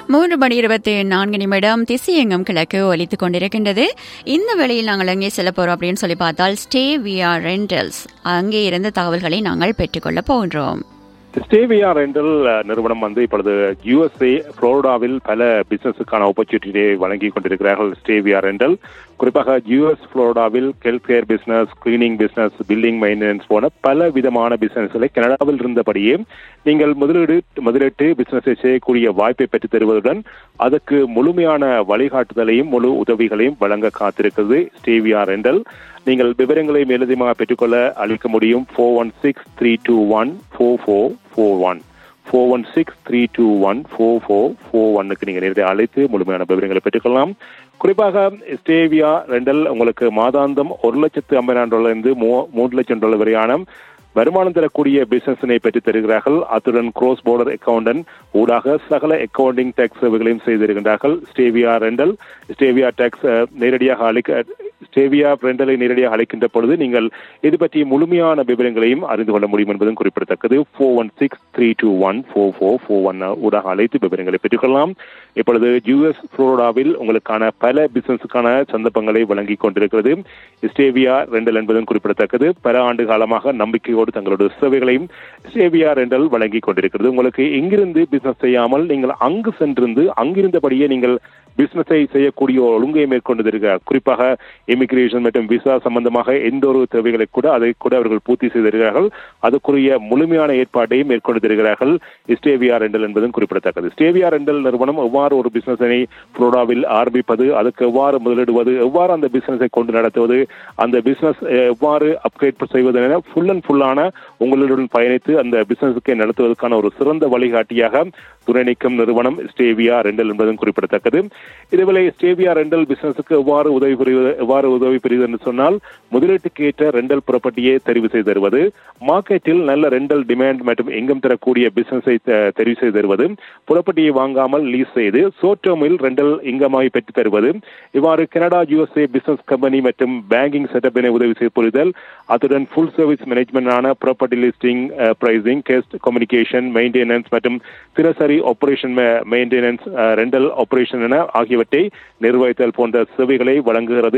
மூன்று மணி இருபத்தி நான்கு நிமிடம் திசையெங்கும் கிழக்கு ஒலித்துக் கொண்டிருக்கின்றது இந்த வேளையில் நாங்கள் எங்கே செல்ல போறோம் அப்படின்னு சொல்லி பார்த்தால் ஸ்டே விஆர் ரெண்டல்ஸ் அங்கே இருந்து தகவல்களை நாங்கள் பெற்றுக்கொள்ள போகின்றோம் ஸ்டேவியா ரெண்டல் நிறுவனம் வந்து இப்பொழுது யுஎஸ்ஏ புளோரிடாவில் பல பிசினஸுக்கான ஆப்பர்ச்சுனிட்டியை வழங்கி கொண்டிருக்கிறார்கள் ஸ்டேவியா ரெண்டல் குறிப்பாக யுஎஸ் புளோரிடாவில் health care business cleaning business building maintenance போன பல விதமான பிசினஸ்களை கனடாவில் இருந்தபடியே நீங்கள் முதலீடு முதலீட்டு பிசினஸை செய்யக்கூடிய வாய்ப்பை பெற்றுத் தருவதுடன் அதற்கு முழுமையான வழிகாட்டுதலையும் முழு உதவிகளையும் வழங்க காத்திருக்கிறது ஸ்டேவியா ரெண்டல் நீங்கள் விவரங்களை மேலதிகமாக பெற்றுக்கொள்ள அளிக்க முடியும் four one six three two one four four four one four one six three two one four four four ஒன்னுக்கு நீங்கள் நேரடியாக அழைத்து முழுமையான விவரங்களை பெற்றுக்கொள்ளலாம் குறிப்பாக ஸ்டேவியா ரெண்டல் உங்களுக்கு மாதாந்தம் ஒரு லட்சத்து ஐம்பதாயிரம் டாலர்லேருந்து மூ மூன்று லட்சம் டாலர் வரையான வருமானம் தரக்கூடிய பிசினஸினை பெற்று தருகிறார்கள் அத்துடன் கிராஸ் போர்டர் அக்கவுண்டன்ட் ஊடாக சகல அக்கவுண்டிங் டேக்ஸ் சேவைகளையும் செய்திருக்கின்றார்கள் ஸ்டேவியா ரெண்டல் ஸ்டேவியா டேக்ஸ் நேரடியாக அளிக்க ஸ்டேவியா ரெண்டலை நேரடியாக அழைக்கின்ற பொழுது நீங்கள் இது பற்றிய முழுமையான விவரங்களையும் அறிந்து கொள்ள முடியும் என்பதும் குறிப்பிடத்தக்கது four one six three two one four four four one ஊடாக அழைத்து விவரங்களை பெற்றுக்கொள்ளலாம் இப்பொழுது யூஎஸ் புளோரிடாவில் உங்களுக்கான பல பிசினஸுக்கான சந்தர்ப்பங்களை வழங்கி கொண்டிருக்கிறது ஸ்டேவியா ரெண்டல் என்பதும் குறிப்பிடத்தக்கது பல ஆண்டு காலமாக நம்பிக்கையோடு தங்களுடைய சேவைகளையும் ஸ்டேவியா ரெண்டல் வழங்கி கொண்டிருக்கிறது உங்களுக்கு இங்கிருந்து பிசினஸ் செய்யாமல் நீங்கள் அங்கு சென்றிருந்து அங்கிருந்தபடியே நீங்கள் பிசினஸை செய்யக்கூடிய ஒழுங்கை மேற்கொண்டிருக்கிறார் குறிப்பாக இமிகிரேஷன் மற்றும் விசா சம்பந்தமாக எந்த ஒரு தேவைகளை கூட அதை கூட அவர்கள் பூர்த்தி செய்திருக்கிறார்கள் அதுக்குரிய முழுமையான ஏற்பாட்டையும் மேற்கொண்டிருக்கிறார்கள் ஸ்டேவியா ரெண்டல் என்பதும் குறிப்பிடத்தக்கது ஸ்டேவியா ரெண்டல் நிறுவனம் எவ்வாறு ஒரு பிசினஸை புளோடாவில் ஆரம்பிப்பது அதுக்கு எவ்வாறு முதலிடுவது எவ்வாறு அந்த பிசினஸை கொண்டு நடத்துவது அந்த பிசினஸ் எவ்வாறு அப்கிரேட் செய்வது என ஃபுல் அண்ட் ஃபுல்லான உங்களுடன் பயணித்து அந்த பிசினஸுக்கு நடத்துவதற்கான ஒரு சிறந்த வழிகாட்டியாக துணை நிற்கும் நிறுவனம் ஸ்டேவியா ரெண்டல் என்பதும் குறிப்பிடத்தக்கது இதுவேளை ஸ்டேவியா ரெண்டல் பிசினஸுக்கு எவ்வாறு உதவி புரிவது எவ்வாறு உதவி புரிவது என்று சொன்னால் முதலீட்டுக்கு ஏற்ற ரெண்டல் ப்ராப்பர்ட்டியை தெரிவு செய்து தருவது மார்க்கெட்டில் நல்ல ரெண்டல் டிமாண்ட் மற்றும் எங்கும் தரக்கூடிய பிசினஸை தெரிவு செய்து தருவது ப்ராப்பர்ட்டியை வாங்காமல் லீஸ் செய்து ஷோர்ட் டேர்மில் ரெண்டல் இங்கமாய் பெற்று தருவது இவ்வாறு கனடா யுஎஸ்ஏ பிசினஸ் கம்பெனி மற்றும் பேங்கிங் செட்டப்பினை உதவி செய்து புரிதல் அத்துடன் ஃபுல் சர்வீஸ் மேனேஜ்மெண்டான property listing pricing guest communication maintenance மற்றும் தினசரி ஆபரேஷன் மெயின்டெனன்ஸ் ரெண்டல் ஆபரேஷன் என ஆகியவற்றை நிர்வகித்தல் போன்ற சேவைகளை வழங்குகிறது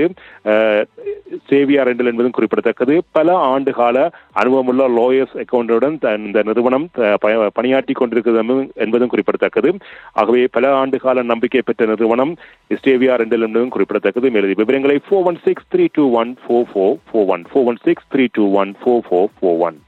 சேவியா ரெண்டல் என்பதும் குறிப்பிடத்தக்கது பல ஆண்டு கால அனுபவமுள்ள லோயர்ஸ் அக்கவுண்டுடன் இந்த நிறுவனம் பணியாற்றி கொண்டிருக்கிறது என்பதும் குறிப்பிடத்தக்கது ஆகவே பல ஆண்டு கால நம்பிக்கை பெற்ற நிறுவனம் ஸ்டேவியா ரெண்டல் என்பதும் குறிப்பிடத்தக்கது மேலும் விவரங்களை four one six three two one four four four one four one six three two one four four four one